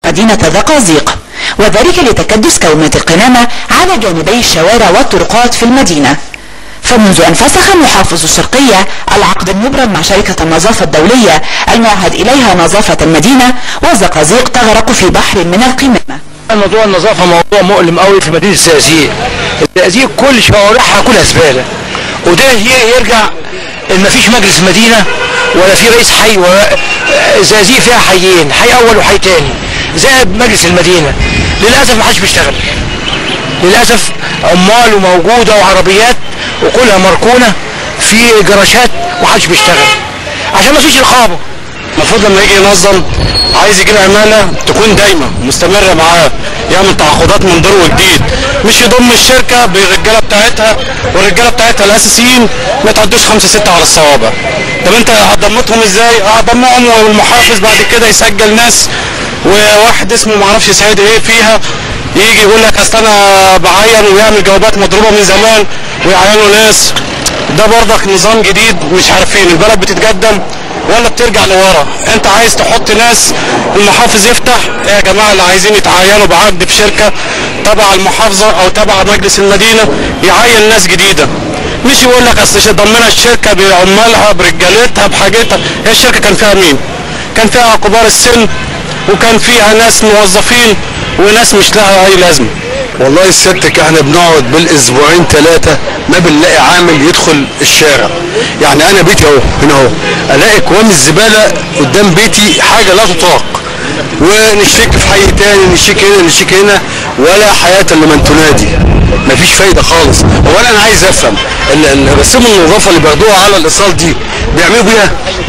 مدينة ذقازيق وذلك لتكدس كومات القمامة على جانبي الشوارع والطرقات في المدينة فمنذ أن فسخ محافظ الشرقية العقد المبرم مع شركة النظافة الدولية المعهد إليها نظافة المدينة والزقازيق تغرق في بحر من القمامة موضوع النظافة موضوع مؤلم قوي في مدينة الزقازيق الزقازيق كل شوارعها كلها زبالة وده هي يرجع ان مفيش مجلس مدينة ولا في رئيس حي ولا الزقازيق فيها حيين حي اول وحي تاني زائد مجلس المدينة للأسف محدش بيشتغل للأسف عمال وموجودة وعربيات وكلها مركونة في جراشات ومحدش بيشتغل عشان مفيش رقابة المفروض لما يجي ينظم عايز يجيب عماله تكون دايمه مستمره معاه يعمل تعاقدات من دور وجديد مش يضم الشركه بالرجاله بتاعتها والرجاله بتاعتها الاساسيين ما يتعدوش خمسه سته على الصوابع طب انت هتضمتهم ازاي؟ هتضمهم والمحافظ بعد كده يسجل ناس وواحد اسمه معرفش سعيد ايه فيها يجي يقول لك اصل انا بعين ويعمل جوابات مضروبه من زمان ويعينوا ناس ده برضك نظام جديد مش عارفين البلد بتتقدم ولا بترجع لورا انت عايز تحط ناس المحافظ يفتح ايه يا جماعه اللي عايزين يتعينوا بعقد في شركه تبع المحافظه او تبع مجلس المدينه يعين ناس جديده مش يقول لك اصل ضمنا الشركه بعمالها برجالتها بحاجتها هي الشركه كان فيها مين؟ كان فيها كبار السن وكان فيها ناس موظفين وناس مش لها اي لازمه والله سيادتك احنا بنقعد بالاسبوعين ثلاثة ما بنلاقي عامل يدخل الشارع يعني انا بيتي اهو هنا اهو الاقي كوام الزبالة قدام بيتي حاجة لا تطاق ونشتكي في حي تاني نشتكي هنا نشتكي هنا ولا حياة لمن تنادي مفيش فايدة خالص اولا انا عايز افهم ال- ال- رسوم النظافة اللي بياخدوها على الايصال دي بيعملوا بيها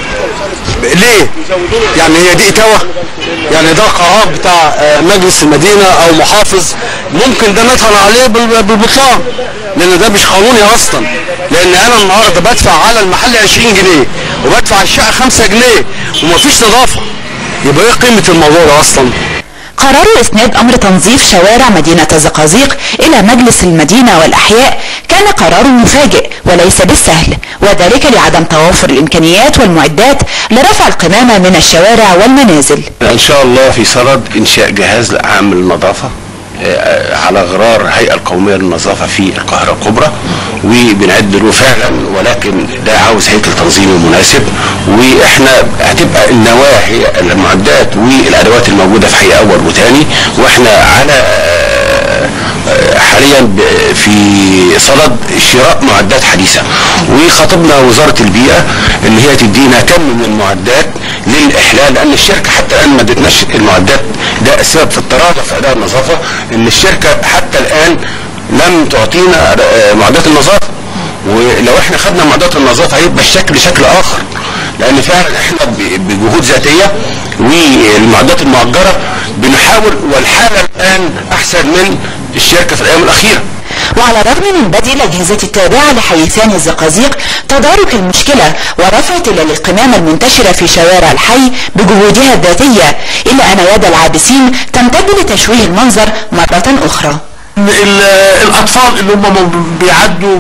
ليه؟ يعني هي دي اتاوة؟ يعني ده قرار بتاع آه، مجلس المدينة او محافظ ممكن ده نطعن عليه بال- بالبطلان لان ده مش قانوني اصلا لان انا النهارده بدفع على المحل 20 جنيه وبدفع الشقة 5 جنيه ومفيش نظافة يبقى ايه قيمة الموضوع ده اصلا؟ قرار إسناد أمر تنظيف شوارع مدينة الزقازيق إلى مجلس المدينة والأحياء كان قرار مفاجئ وليس بالسهل وذلك لعدم توافر الإمكانيات والمعدات لرفع القمامة من الشوارع والمنازل ان شاء الله في صدد انشاء جهاز لاعمال النظافه آه، على غرار الهيئه القوميه للنظافه في القاهره الكبرى وبنعد له فعلا ولكن ده عاوز هيكل تنظيمي مناسب واحنا هتبقى النواه هي المعدات والادوات الموجوده في حي اول وثاني واحنا على آه، آه، حاليا ب- في صدد شراء معدات حديثه وخاطبنا وزاره البيئه ان هي تدينا كم من المعدات للاحلال لان الشركه حتى الان ما ادتناش المعدات ده سبب في التراجع في اداء النظافه ان الشركه حتى الان لم تعطينا آه، معدات النظافه ولو احنا خدنا معدات النظافه هيبقى الشكل شكل اخر لان فعلا احنا ب- بجهود ذاتيه والمعدات المؤجره بنحاول والحاله الان احسن من الشركه في الايام الاخيره وعلى الرغم من بدء الأجهزة التابعة لحي ثاني الزقازيق تدارك المشكلة ورفع تلال القمامة المنتشرة في شوارع الحي بجهودها الذاتية إلا أن يد العابسين تمتد لتشويه المنظر مرة أخرى ال- الاطفال اللي هم بيعدوا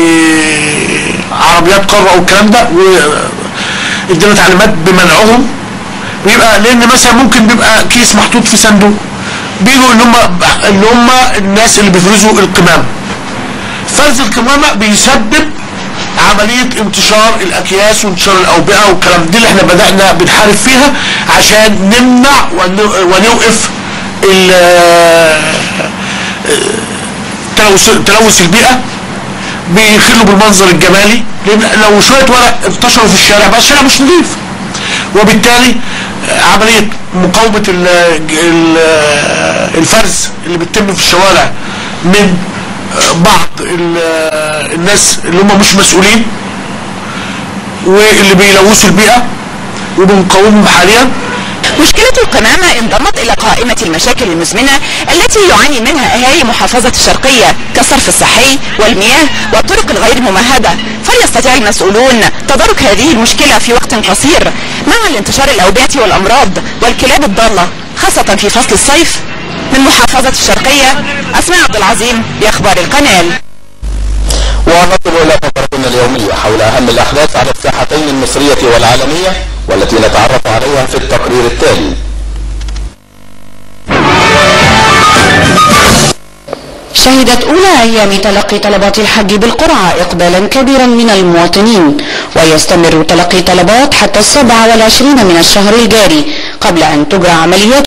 بعربيات قاره والكلام ده وادينا تعليمات بمنعهم بيبقى لان مثلا ممكن بيبقى كيس محطوط في صندوق بيجوا اللي هم اللي هم الناس اللي بيفرزوا القمامه فرز القمامه بيسبب عملية انتشار الأكياس وانتشار الأوبئة والكلام دي اللي احنا بدأنا بنحارب فيها عشان نمنع ون- ونوقف ال- تلوث تلوث البيئه بيخلوا بالمنظر الجمالي لان لو شويه ورق انتشروا في الشارع بقى الشارع مش نظيف وبالتالي آه، عمليه مقاومه ال- ال- الفرز اللي بتتم في الشوارع من آه، بعض ال- آه، الناس اللي هم مش مسؤولين واللي بيلوثوا البيئه وبنقاومهم حاليا مشكلة القمامة انضمت إلى قائمة المشاكل المزمنة التي يعاني منها أهالي محافظة الشرقية كالصرف الصحي والمياه والطرق الغير ممهدة فليستطيع المسؤولون تدارك هذه المشكلة في وقت قصير مع الانتشار الأوبئة والأمراض والكلاب الضالة خاصة في فصل الصيف من محافظة الشرقية أسماء عبد العظيم لأخبار القنال ونصل إلى فقرتنا اليومية حول أهم الأحداث على الساحتين المصرية والعالمية والتي نتعرف عليها في التقرير التالي شهدت أولى أيام تلقي طلبات الحج بالقرعة إقبالا كبيرا من المواطنين ويستمر تلقي طلبات حتى السابع والعشرين من الشهر الجاري قبل أن تجرى عمليات